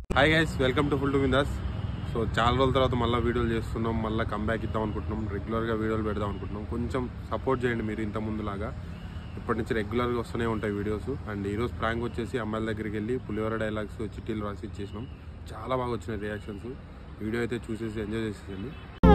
Hi guys welcome to full to Vindaas so చాలా రోజుల తర్వాత మళ్ళీ వీడియోలు చేస్తున్నాం మళ్ళీ కంబ్యాక్ ఇద్దాం అనుకుంటున్నాం రెగ్యులర్గా వీడియోలు పెడదాం అనుకుంటున్నాం కొంచెం సపోర్ట్ చేయండి మీరు ఇంత ముందులాగా ఇప్పటి నుంచి రెగ్యులర్గా వస్తూనే ఉంటాయి వీడియోస్ అండ్ ఈరోజు ప్రాంక్ వచ్చేసి అమ్మాయిల దగ్గరికి వెళ్ళి పులిహోర డైలాగ్స్ చిట్టీలు రాసి ఇచ్చేసినాం చాలా బాగా వచ్చినాయి రియాక్షన్స్ వీడియో అయితే చూసేసి ఎంజాయ్ చేసేయండి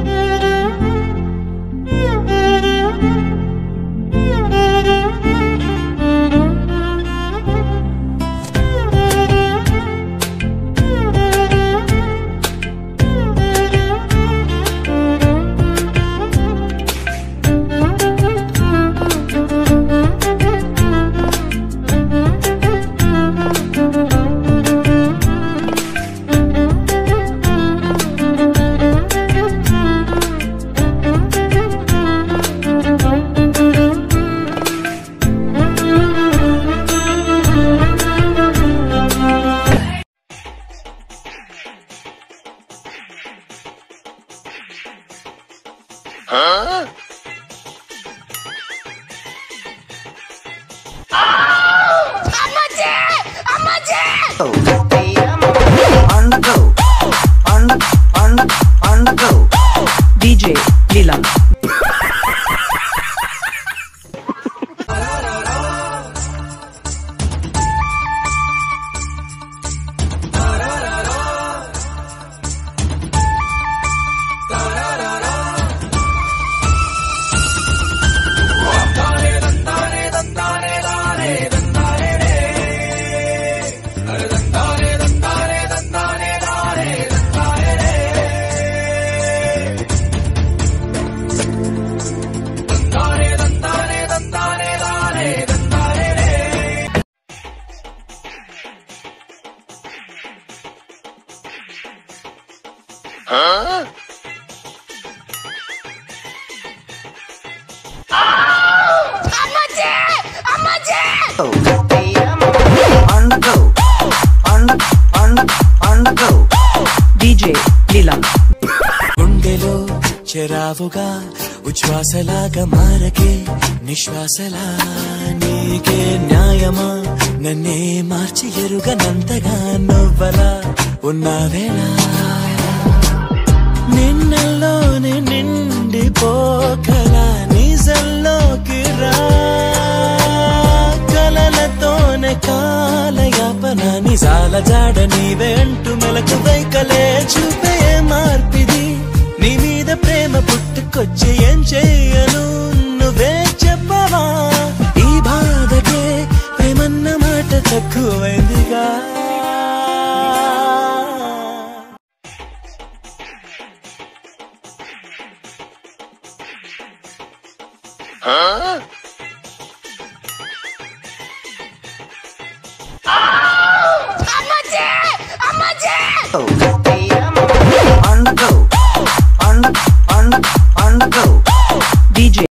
Undergo, under, under, undergo. DJ Lila. Undergo, under, under, undergo. DJ Lila. గుండెలో చెరావుగా ఉచ్ఛ్వాసలాగా మారకే నిశ్వాసలా నీకే న్యాయమా నన్నే మార్చి ఎరుగనంతగా నువ్వలా ఉన్నావేలా నిన్నలోనే నిండి పోకలా నిజంలోకి రా కలలతోనే కాలయాపన నిజాల జాడ నీవే అంటూ మెలకు వైకలే చూపే మార్పిది నీ మీద ప్రేమ పుట్టుకొచ్చి ఏం చెయ్యను నువ్వే చెప్పవా ఈ బాధకే ప్రేమన్న మాట తక్కువైందిగా